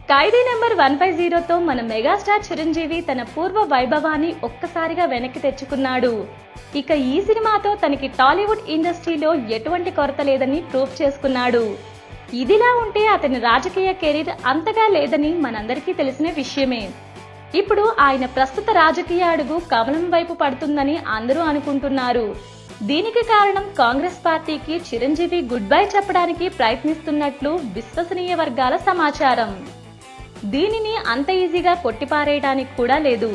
ఖైదీ number one five జీరోతో మన megastar Chiranjeevi తన పూర్వ వైభవాన్ని ఒక్కసారిగా వెనక్కి తెచ్చుకున్నాడు ఇక ఈ సినిమాతో తనకి టాలీవుడ్ ఇండస్ట్రీలో ఎటువంటి కొరత లేదని ప్రూవ్ చేసుకున్నాడు ఇదిలా ఉంటే అతని రాజకీయ కెరీర్ అంతగా లేదని మనందరికీ తెలిసిన విషయమే ఇప్పుడు ఆయన ప్రస్తుత రాజకీయ అడుగు కమలం వైపు పడుతుందని అందరూ అనుకుంటున్నారు దీనికి కారణం కాంగ్రెస్ పార్టీకి చిరంజీవి గుడ్ బై చెప్పడానికి ప్రయత్నిస్తున్నట్లు విశ్వసనీయ వర్గాల సమాచారం దీనిని అంత ఈజీగా కొట్టిపారేయడానికి కూడా లేదు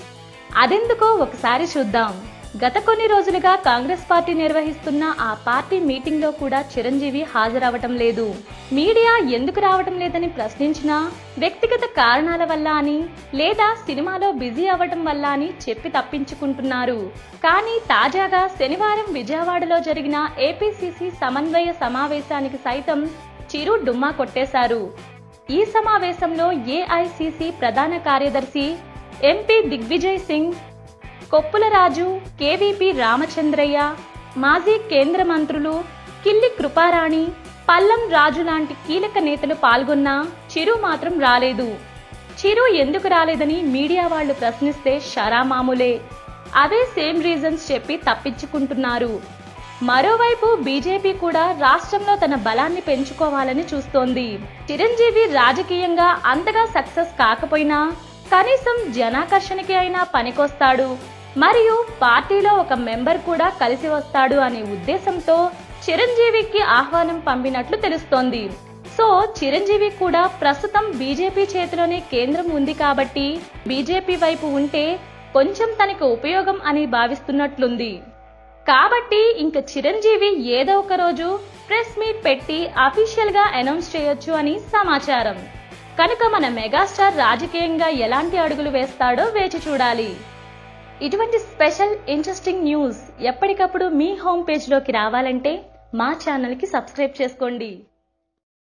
అదెందుకో ఒకసారి చూద్దాం గత కొన్ని రోజులుగా కాంగ్రెస్ పార్టీ నిర్వహిస్తున్న ఆ పార్టీ మీటింగ్ లో కూడా చిరంజీవి హాజరవటం లేదు మీడియా ఎందుకు రావటం లేదని ప్రశ్నించినా వ్యక్తిగత కారణాల వల్ల అని లేదా సినిమాలో బిజీ అవ్వటం వల్ల అని చెప్పి తప్పించుకుంటున్నారు కానీ తాజాగా శనివారం విజయవాడలో జరిగిన ఏపీసీసీ సమన్వయ సమావేశానికి సైతం చిరు డుమ్మా కొట్టేశారు ఈ సమావేశంలో ఏఐసిసి ప్రధాన కార్యదర్శి ఎంపీ దిగ్విజయ్ సింగ్ కొప్పుల రాజు కేవీపీ రామచంద్రయ్య మాజీ కేంద్ర మంత్రులు కిల్లి కృపారాణి పల్లం రాజు లాంటి కీలక నేతలు పాల్గొన్నా చిరు మాత్రం రాలేదు చిరు ఎందుకు రాలేదని మీడియా వాళ్ళు ప్రశ్నిస్తే షరామామూలే అవే సేమ్ రీజన్స్ చెప్పి తప్పించుకుంటున్నారు మరోవైపు బీజేపీ కూడా రాష్ట్రంలో తన బలాన్ని పెంచుకోవాలని చూస్తోంది చిరంజీవి రాజకీయంగా అంతగా సక్సెస్ కాకపోయినా కనీసం జనాకర్షణకి అయినా పనికొస్తాడు మరియు పార్టీలో ఒక మెంబర్ కూడా కలిసి వస్తాడు అనే ఉద్దేశంతో చిరంజీవికి ఆహ్వానం పంపినట్లు తెలుస్తోంది సో చిరంజీవి కూడా ప్రస్తుతం బీజేపీ చేతిలోనే కేంద్రం ఉంది కాబట్టి బీజేపీ వైపు ఉంటే కొంచెం తనకు ఉపయోగం అని భావిస్తున్నట్లుంది కాబట్టి ఇంక చిరంజీవి ఏదో ఒక రోజు ప్రెస్ మీట్ పెట్టి అఫీషియల్ గా అనౌన్స్ చేయొచ్చు అని సమాచారం కనుక మన మెగాస్టార్ రాజకీయంగా ఎలాంటి అడుగులు వేస్తాడో వేచి చూడాలి ఇటువంటి స్పెషల్ ఇంట్రెస్టింగ్ న్యూస్ ఎప్పటికప్పుడు మీ హోమ్ పేజ్లోకి రావాలంటే మా ఛానల్కి సబ్స్క్రైబ్ చేసుకోండి